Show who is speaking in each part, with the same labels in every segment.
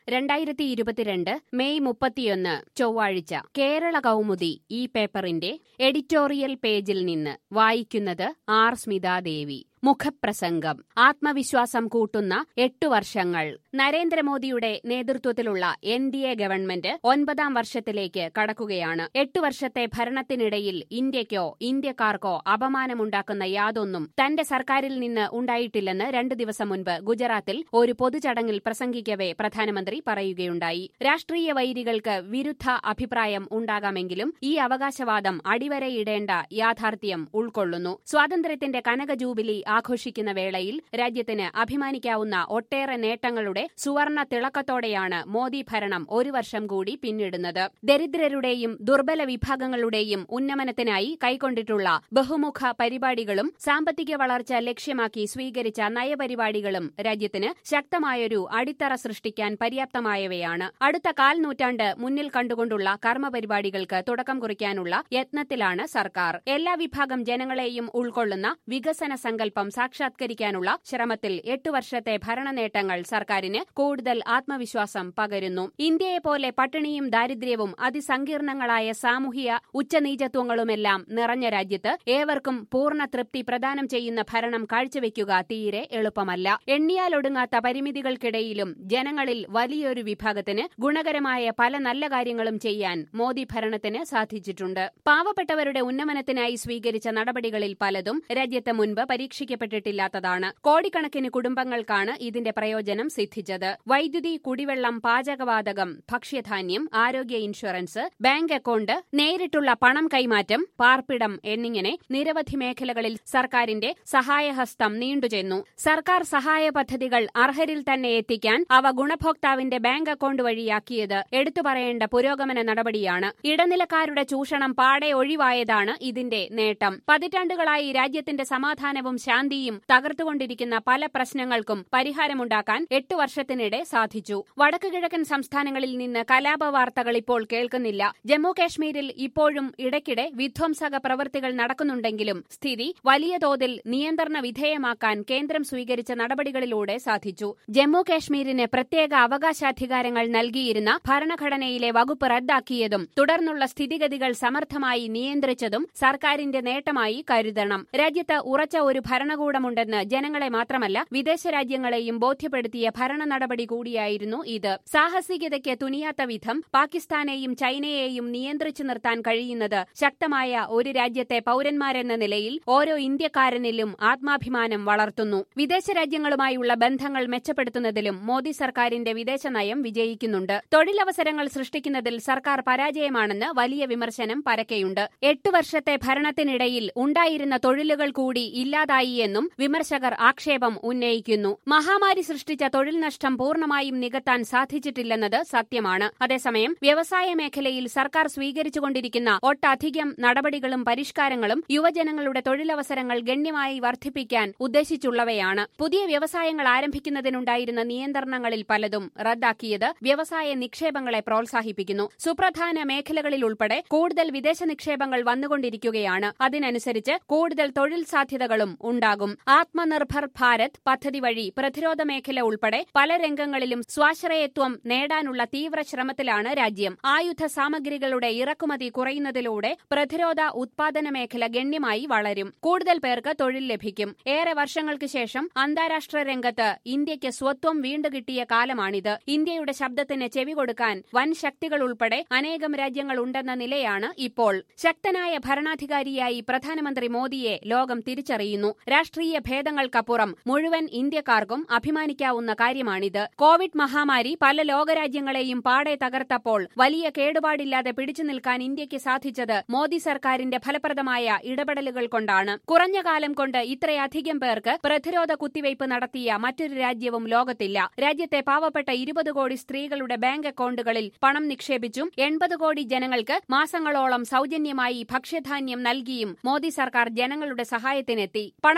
Speaker 1: രണ്ടായിരത്തി ഇരുപത്തിരണ്ട് മെയ് മുപ്പത്തിയൊന്ന് ചൊവ്വാഴ്ച കേരള കൗമുദി ഈ പേപ്പറിന്റെ എഡിറ്റോറിയൽ പേജിൽ നിന്ന് വായിക്കുന്നത് ആർ സ്മിതാദേവി മുഖപ്രസംഗം ആത്മവിശ്വാസം കൂട്ടുന്ന എട്ടു വർഷങ്ങൾ നരേന്ദ്രമോദിയുടെ നേതൃത്വത്തിലുള്ള എൻ ഡി എ ഗവൺമെന്റ് ഒൻപതാം വർഷത്തിലേക്ക് കടക്കുകയാണ് എട്ടു വർഷത്തെ ഭരണത്തിനിടയിൽ ഇന്ത്യക്കോ ഇന്ത്യക്കാർക്കോ അപമാനമുണ്ടാക്കുന്ന യാതൊന്നും തന്റെ സർക്കാരിൽ നിന്ന് ഉണ്ടായിട്ടില്ലെന്ന് രണ്ടു ദിവസം മുൻപ് ഗുജറാത്തിൽ ഒരു പൊതുചടങ്ങിൽ പ്രസംഗിക്കവെ പ്രധാനമന്ത്രി പറയുകയുണ്ടായി രാഷ്ട്രീയ വൈരികൾക്ക് വിരുദ്ധ അഭിപ്രായം ഉണ്ടാകാമെങ്കിലും ഈ അവകാശവാദം അടിവരയിടേണ്ട യാഥാർത്ഥ്യം ഉൾക്കൊള്ളുന്നു സ്വാതന്ത്ര്യത്തിന്റെ കനക ജൂബിലി ആഘോഷിക്കുന്ന വേളയിൽ രാജ്യത്തിന് അഭിമാനിക്കാവുന്ന ഒട്ടേറെ നേട്ടങ്ങളുടെ സുവർണ തിളക്കത്തോടെയാണ് മോദി ഭരണം ഒരു വർഷം കൂടി പിന്നിടുന്നത് ദരിദ്രരുടെയും ദുർബല വിഭാഗങ്ങളുടെയും ഉന്നമനത്തിനായി കൈക്കൊണ്ടിട്ടുള്ള ബഹുമുഖ പരിപാടികളും സാമ്പത്തിക വളർച്ച ലക്ഷ്യമാക്കി സ്വീകരിച്ച നയപരിപാടികളും രാജ്യത്തിന് ശക്തമായൊരു അടിത്തറ സൃഷ്ടിക്കാൻ പര്യാപ്തമായവയാണ് അടുത്ത കാൽ നൂറ്റാണ്ട് മുന്നിൽ കണ്ടുകൊണ്ടുള്ള കർമ്മപരിപാടികൾക്ക് തുടക്കം കുറിക്കാനുള്ള യത്നത്തിലാണ് സർക്കാർ എല്ലാ വിഭാഗം ജനങ്ങളെയും ഉൾക്കൊള്ളുന്ന വികസന സങ്കല്പം സാക്ഷാത്കരിക്കാനുള്ള ശ്രമത്തിൽ എട്ടു വർഷത്തെ ഭരണ നേട്ടങ്ങൾ സർക്കാരിന് കൂടുതൽ ആത്മവിശ്വാസം പകരുന്നു ഇന്ത്യയെപ്പോലെ പട്ടിണിയും ദാരിദ്ര്യവും അതിസങ്കീർണങ്ങളായ സാമൂഹിക ഉച്ചനീചത്വങ്ങളുമെല്ലാം നിറഞ്ഞ രാജ്യത്ത് ഏവർക്കും പൂർണ്ണ തൃപ്തി പ്രദാനം ചെയ്യുന്ന ഭരണം കാഴ്ചവെക്കുക തീരെ എളുപ്പമല്ല എണ്ണിയാലൊടുങ്ങാത്ത പരിമിതികൾക്കിടയിലും ജനങ്ങളിൽ വലിയൊരു വിഭാഗത്തിന് ഗുണകരമായ പല നല്ല കാര്യങ്ങളും ചെയ്യാൻ മോദി ഭരണത്തിന് സാധിച്ചിട്ടുണ്ട് പാവപ്പെട്ടവരുടെ ഉന്നമനത്തിനായി സ്വീകരിച്ച നടപടികളിൽ പലതും രാജ്യത്ത് മുൻപ് പരീക്ഷിക്കപ്പെട്ടിട്ടില്ലാത്തതാണ് കോടിക്കണക്കിന് കുടുംബങ്ങൾക്കാണ് ഇതിന്റെ പ്രയോജനം സിദ്ധിച്ചത് വൈദ്യുതി കുടിവെള്ളം പാചകവാതകം ഭക്ഷ്യധാന്യം ആരോഗ്യ ഇൻഷുറൻസ് ബാങ്ക് അക്കൌണ്ട് നേരിട്ടുള്ള പണം കൈമാറ്റം പാർപ്പിടം എന്നിങ്ങനെ നിരവധി മേഖലകളിൽ സർക്കാരിന്റെ സഹായഹസ്തം നീണ്ടുചെന്നു സർക്കാർ സഹായ പദ്ധതികൾ അർഹരിൽ തന്നെ എത്തിക്കാൻ അവ ഗുണഭോക്താവിന്റെ ബാങ്ക് അക്കൌണ്ട് വഴിയാക്കിയത് എടുത്തു പറയേണ്ട പുരോഗമന നടപടിയാണ് ഇടനിലക്കാരുടെ ചൂഷണം പാടെ ഒഴിവായതാണ് ഇതിന്റെ നേട്ടം പതിറ്റാണ്ടുകളായി രാജ്യത്തിന്റെ സമാധാനവും ശാന്തിയും തകർത്തുകൊണ്ടിരിക്കുന്ന പല പ്രശ്നങ്ങൾക്കും പരിഹാരമുണ്ടാക്കാൻ എട്ടു വർഷത്തിനിടെ സാധിച്ചു വടക്കുകിഴക്കൻ സംസ്ഥാനങ്ങളിൽ നിന്ന് കലാപ വാർത്തകൾ ഇപ്പോൾ കേൾക്കുന്നില്ല ജമ്മു കാശ്മീരിൽ ഇപ്പോഴും ഇടയ്ക്കിടെ വിധ്വംസക പ്രവൃത്തികൾ നടക്കുന്നുണ്ടെങ്കിലും സ്ഥിതി വലിയ തോതിൽ നിയന്ത്രണ വിധേയമാക്കാൻ കേന്ദ്രം സ്വീകരിച്ച നടപടികളിലൂടെ സാധിച്ചു ജമ്മു കാശ്മീരിന് പ്രത്യേക അവകാശാധികാരങ്ങൾ നൽകിയിരുന്ന ഭരണഘടനയിലെ വകുപ്പ് റദ്ദാക്കിയതും തുടർന്നുള്ള സ്ഥിതിഗതികൾ സമർത്ഥമായി നിയന്ത്രിച്ചതും സർക്കാരിന്റെ നേട്ടമായി കരുതണം രാജ്യത്ത് ഉറച്ച ഒരു ഭരണകൂടമുണ്ടെന്ന് ജനങ്ങളെ മാത്രമല്ല വിദേശ രാജ്യങ്ങളെയും ബോധ്യപ്പെടുത്തിയ ഭരണ നടപടി കൂടിയായിരുന്നു ഇത് സാഹസികതയ്ക്ക് തുനിയാത്ത വിധം പാകിസ്ഥാനെയും ചൈനയെയും നിയന്ത്രിച്ചു നിർത്താൻ കഴിയുന്നത് ശക്തമായ ഒരു രാജ്യത്തെ പൌരന്മാരെന്ന നിലയിൽ ഓരോ ഇന്ത്യക്കാരനിലും ആത്മാഭിമാനം വളർത്തുന്നു വിദേശ രാജ്യങ്ങളുമായുള്ള ബന്ധങ്ങൾ മെച്ചപ്പെടുത്തുന്നതിലും മോദി സർക്കാരിന്റെ വിദേശ നയം വിജയിക്കുന്നുണ്ട് തൊഴിലവസരങ്ങൾ സൃഷ്ടിക്കുന്നതിൽ സർക്കാർ പരാജയമാണെന്ന് വലിയ വിമർശനം പരക്കെയുണ്ട് എട്ടു വർഷത്തെ ഭരണത്തിനിടയിൽ ഉണ്ടായിരുന്ന തൊഴിലുകൾ കൂടി ഇല്ലാതായി എന്നും വിമർശകർ ആക്ഷേപം ഉന്നയിക്കുന്നു മഹാമാരി സൃഷ്ടിച്ച തൊഴിൽ നഷ്ടം പൂർണ്ണമായും നികത്താൻ സാധിച്ചിട്ടില്ലെന്നത് സത്യമാണ് അതേസമയം വ്യവസായ മേഖലയിൽ സർക്കാർ സ്വീകരിച്ചുകൊണ്ടിരിക്കുന്ന ഒട്ടധികം നടപടികളും പരിഷ്കാരങ്ങളും യുവജനങ്ങളുടെ തൊഴിലവസരങ്ങൾ ഗണ്യമായി വർദ്ധിപ്പിക്കാൻ ഉദ്ദേശിച്ചുള്ളവയാണ് പുതിയ വ്യവസായങ്ങൾ ആരംഭിക്കുന്നതിനുണ്ടായിരുന്ന നിയന്ത്രണങ്ങളിൽ പലതും റദ്ദാക്കിയത് വ്യവസായ നിക്ഷേപങ്ങളെ പ്രോത്സാഹിപ്പിക്കുന്നു സുപ്രധാന മേഖലകളിൽ ഉൾപ്പെടെ കൂടുതൽ വിദേശ നിക്ഷേപങ്ങൾ വന്നുകൊണ്ടിരിക്കുകയാണ് അതിനനുസരിച്ച് കൂടുതൽ തൊഴിൽ സാധ്യതകളും ഉണ്ടാകും ആത്മനിർഭർ ഭാരത് പദ്ധതി വഴി പ്രതിരോധ മേഖല ഉൾപ്പെടെ പല രംഗങ്ങളിലും സ്വാശ്രയത്വം നേടാനുള്ള തീവ്ര ശ്രമത്തിലാണ് രാജ്യം ആയുധ സാമഗ്രികളുടെ ഇറക്കുമതി കുറയുന്നതിലൂടെ പ്രതിരോധ ഉത്പാദന മേഖല ഗണ്യമായി വളരും കൂടുതൽ പേർക്ക് തൊഴിൽ ലഭിക്കും ഏറെ വർഷങ്ങൾക്ക് ശേഷം അന്താരാഷ്ട്ര രംഗത്ത് ഇന്ത്യയ്ക്ക് സ്വത്വം വീണ്ടുകിട്ടിയ കാലമാണിത് ഇന്ത്യയുടെ ശബ്ദത്തിന് ചെവി കൊടുക്കാൻ വൻ ശക്തികൾ ഉൾപ്പെടെ അനേകം രാജ്യങ്ങൾ ഉണ്ടെന്ന നിലയാണ് ഇപ്പോൾ ശക്തനായ ഭരണാധികാരിയായി പ്രധാനമന്ത്രി മോദിയെ ലോകം തിരിച്ചറിയുന്നു രാഷ്ട്രീയ ഭേദങ്ങൾക്കപ്പുറം മുഴുവൻ ഇന്ത്യക്കാർക്കും അഭിമാനിക്കാവുന്ന കാര്യമാണിത് കോവിഡ് മഹാമാരി പല ലോകരാജ്യങ്ങളെയും പാടെ തകർത്തപ്പോൾ വലിയ കേടുപാടില്ലാതെ പിടിച്ചു നിൽക്കാൻ ഇന്ത്യക്ക് സാധിച്ചത് മോദി സർക്കാരിന്റെ ഫലപ്രദമായ ഇടപെടലുകൾ കൊണ്ടാണ് കുറഞ്ഞ കാലം കൊണ്ട് ഇത്രയധികം പേർക്ക് പ്രതിരോധ കുത്തിവയ്പ് നടത്തിയ മറ്റൊരു രാജ്യവും ലോകത്തില്ല രാജ്യത്തെ പാവപ്പെട്ട ഇരുപത് കോടി സ്ത്രീകളുടെ ബാങ്ക് അക്കൌണ്ടുകളിൽ പണം നിക്ഷേപിച്ചും എൺപത് കോടി ജനങ്ങൾക്ക് മാസങ്ങളോളം സൗജന്യമായി ഭക്ഷ്യധാന്യം നൽകിയും മോദി സർക്കാർ ജനങ്ങളുടെ സഹായത്തിനെത്തി പണ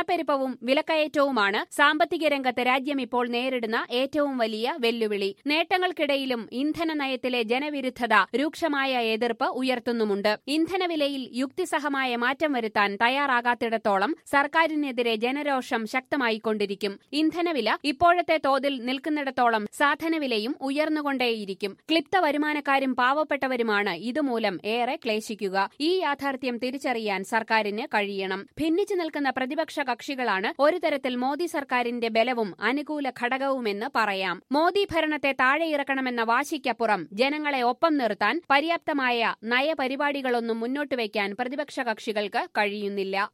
Speaker 1: സ്വർണ്ണപ്പെരുപ്പവും വിലക്കയറ്റവുമാണ് സാമ്പത്തിക രംഗത്ത് രാജ്യം ഇപ്പോൾ നേരിടുന്ന ഏറ്റവും വലിയ വെല്ലുവിളി നേട്ടങ്ങൾക്കിടയിലും ഇന്ധന നയത്തിലെ ജനവിരുദ്ധത രൂക്ഷമായ എതിർപ്പ് ഉയർത്തുന്നുമുണ്ട് ഇന്ധനവിലയിൽ യുക്തിസഹമായ മാറ്റം വരുത്താൻ തയ്യാറാകാത്തിടത്തോളം സർക്കാരിനെതിരെ ജനരോഷം ശക്തമായിക്കൊണ്ടിരിക്കും ഇന്ധനവില ഇപ്പോഴത്തെ തോതിൽ നിൽക്കുന്നിടത്തോളം സാധനവിലയും ഉയർന്നുകൊണ്ടേയിരിക്കും ക്ലിപ്ത വരുമാനക്കാരും പാവപ്പെട്ടവരുമാണ് ഇതുമൂലം ഏറെ ക്ലേശിക്കുക ഈ യാഥാർത്ഥ്യം തിരിച്ചറിയാൻ സർക്കാരിന് കഴിയണം ഭിന്നിച്ചു നിൽക്കുന്ന പ്രതിപക്ഷ കക്ഷികളാണ് ഒരു തരത്തിൽ മോദി സർക്കാരിന്റെ ബലവും അനുകൂല ഘടകവുമെന്ന് പറയാം മോദി ഭരണത്തെ താഴെയിറക്കണമെന്ന വാശിക്കപ്പുറം ജനങ്ങളെ ഒപ്പം നിർത്താൻ പര്യാപ്തമായ നയപരിപാടികളൊന്നും മുന്നോട്ട് വയ്ക്കാൻ പ്രതിപക്ഷ കക്ഷികൾക്ക് കഴിയുന്നില്ല